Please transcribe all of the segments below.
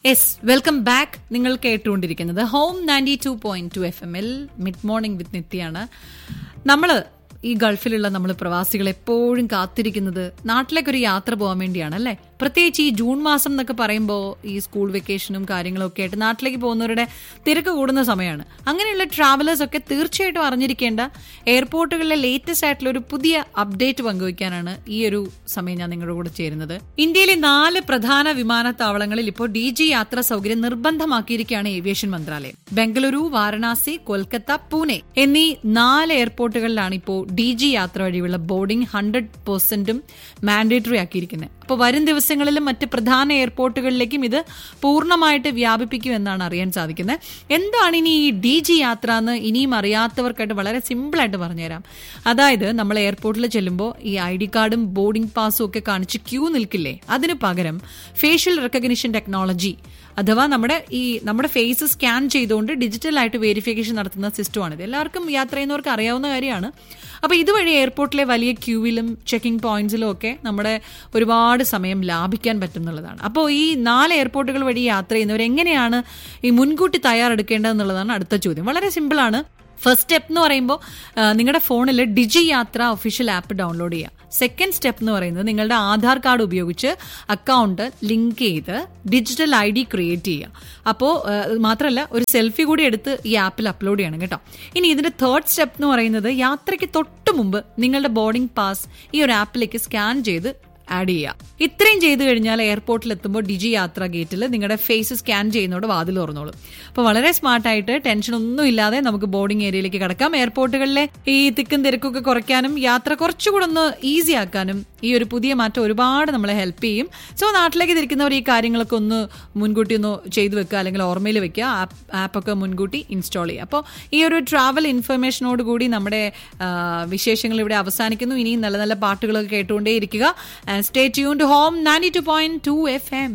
yes welcome back നിങ്ങൾ കേട്ടുകൊണ്ടിരിക്കുന്നത് Home ninety two point two F M എൽ mid morning with നിത്യാണ് നമ്മൾ ഈ ഗൾഫിലുള്ള നമ്മൾ പ്രവാസികൾ എപ്പോഴും കാത്തിരിക്കുന്നത് നാട്ടിലേക്കൊരു യാത്ര പോകാൻ വേണ്ടിയാണ് അല്ലേ പ്രത്യേകിച്ച് ഈ ജൂൺ മാസം എന്നൊക്കെ പറയുമ്പോൾ ഈ സ്കൂൾ വെക്കേഷനും കാര്യങ്ങളും ഒക്കെ ആയിട്ട് നാട്ടിലേക്ക് പോകുന്നവരുടെ തിരക്ക് കൂടുന്ന സമയമാണ് അങ്ങനെയുള്ള ട്രാവലേഴ്സ് ഒക്കെ തീർച്ചയായിട്ടും അറിഞ്ഞിരിക്കേണ്ട എയർപോർട്ടുകളിലെ ലേറ്റസ്റ്റ് ആയിട്ടുള്ള ഒരു പുതിയ അപ്ഡേറ്റ് പങ്കുവയ്ക്കാനാണ് ഈ ഒരു സമയം ഞാൻ നിങ്ങളുടെ കൂടെ ചേരുന്നത് ഇന്ത്യയിലെ നാല് പ്രധാന വിമാനത്താവളങ്ങളിൽ ഇപ്പോൾ ഡി ജി യാത്രാ സൗകര്യം നിർബന്ധമാക്കിയിരിക്കുകയാണ് ഏവിയേഷൻ മന്ത്രാലയം ബംഗളൂരു വാരണാസി കൊൽക്കത്ത പൂനെ എന്നീ നാല് എയർപോർട്ടുകളിലാണ് ഇപ്പോൾ ഡി ജി യാത്ര വഴിയുള്ള ബോർഡിംഗ് ഹൺഡ്രഡ് പെർസെന്റും മാൻഡേറ്ററി ആക്കിയിരിക്കുന്നത് അപ്പോൾ വരും ദിവസങ്ങളിലും മറ്റ് പ്രധാന എയർപോർട്ടുകളിലേക്കും ഇത് പൂർണ്ണമായിട്ട് വ്യാപിപ്പിക്കുമെന്നാണ് അറിയാൻ സാധിക്കുന്നത് എന്താണ് ഇനി ഈ ഡി ജി യാത്ര എന്ന് ഇനിയും അറിയാത്തവർക്കായിട്ട് വളരെ സിമ്പിളായിട്ട് പറഞ്ഞുതരാം അതായത് നമ്മൾ എയർപോർട്ടിൽ ചെല്ലുമ്പോൾ ഈ ഐ ഡി കാർഡും ബോർഡിംഗ് പാസും ഒക്കെ കാണിച്ച് ക്യൂ നിൽക്കില്ലേ അതിന് പകരം ഫേഷ്യൽ റെക്കഗ്നിഷൻ ടെക്നോളജി അഥവാ നമ്മുടെ ഈ നമ്മുടെ ഫേസ് സ്കാൻ ചെയ്തുകൊണ്ട് ഡിജിറ്റലായിട്ട് വെരിഫിക്കേഷൻ നടത്തുന്ന സിസ്റ്റമാണിത് എല്ലാവർക്കും യാത്ര ചെയ്യുന്നവർക്ക് അറിയാവുന്ന കാര്യമാണ് അപ്പോൾ ഇതുവഴി എയർപോർട്ടിലെ വലിയ ക്യൂവിലും ചെക്കിംഗ് പോയിന്റ്സിലും ഒക്കെ നമ്മുടെ ഒരുപാട് സമയം ലാഭിക്കാൻ പറ്റുന്നുള്ളതാണ് അപ്പോൾ ഈ നാല് എയർപോർട്ടുകൾ വഴി യാത്ര ചെയ്യുന്നവർ എങ്ങനെയാണ് ഈ മുൻകൂട്ടി തയ്യാറെടുക്കേണ്ടതെന്നുള്ളതാണ് അടുത്ത ചോദ്യം വളരെ സിമ്പിളാണ് ഫസ്റ്റ് സ്റ്റെപ്പ് എന്ന് പറയുമ്പോൾ നിങ്ങളുടെ ഫോണിൽ DigiYatra official app download ചെയ്യുക സെക്കൻഡ് സ്റ്റെപ്പ് എന്ന് പറയുന്നത് നിങ്ങളുടെ ആധാർ കാർഡ് ഉപയോഗിച്ച് അക്കൗണ്ട് ലിങ്ക് ചെയ്ത് ഡിജിറ്റൽ ഐ ഡി ക്രിയേറ്റ് ചെയ്യുക അപ്പോൾ മാത്രമല്ല ഒരു സെൽഫി കൂടി എടുത്ത് ഈ ആപ്പിൽ അപ്ലോഡ് ചെയ്യണം കേട്ടോ ഇനി ഇതിന്റെ തേർഡ് സ്റ്റെപ്പ് എന്ന് പറയുന്നത് യാത്രയ്ക്ക് തൊട്ട് മുമ്പ് നിങ്ങളുടെ ബോർഡിംഗ് പാസ് ഈ ഒരു ആപ്പിലേക്ക് സ്കാൻ ചെയ്ത് ആഡ് ചെയ്യുക ഇത്രയും ചെയ്തു കഴിഞ്ഞാൽ എയർപോർട്ടിൽ എത്തുമ്പോൾ ഡിജി യാത്രാ ഗേറ്റിൽ നിങ്ങളുടെ ഫേസ് സ്കാൻ ചെയ്യുന്നതോട് വാതിൽ തുറന്നോളും അപ്പോൾ വളരെ സ്മാർട്ടായിട്ട് ടെൻഷൻ ഒന്നും ഇല്ലാതെ നമുക്ക് ബോർഡിംഗ് ഏരിയയിലേക്ക് കടക്കാം എയർപോർട്ടുകളിലെ ഈ തിക്കും തിരക്കൊക്കെ കുറയ്ക്കാനും യാത്ര കുറച്ചുകൂടെ ഒന്ന് ഈസി ആക്കാനും ഈ ഒരു പുതിയ മാറ്റം ഒരുപാട് നമ്മളെ ഹെൽപ്പ് ചെയ്യും സോ നാട്ടിലേക്ക് തിരിക്കുന്നവർ ഈ കാര്യങ്ങളൊക്കെ ഒന്ന് മുൻകൂട്ടി ഒന്ന് ചെയ്തു വെക്കുക അല്ലെങ്കിൽ ഓർമ്മയിൽ വെക്കുക ആപ്പൊക്കെ മുൻകൂട്ടി ഇൻസ്റ്റാൾ ചെയ്യുക അപ്പോൾ ഈ ഒരു ട്രാവൽ ഇൻഫർമേഷനോട് കൂടി നമ്മുടെ വിശേഷങ്ങൾ ഇവിടെ അവസാനിക്കുന്നു ഇനിയും നല്ല നല്ല പാട്ടുകളൊക്കെ കേട്ടുകൊണ്ടേ ഇരിക്കുക stay tune to Home ninety two point two F M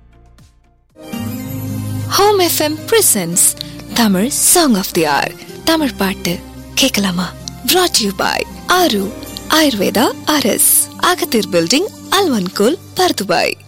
Home FM presents Tamil song of the hour Tamil பாட்டு கேட்கலாமா brought யூ பாய் ஆரு ஆயுர்வேதா அரஸ் அகத்தீர் பில்டிங் அல்வன்கோல் பர்துபாய்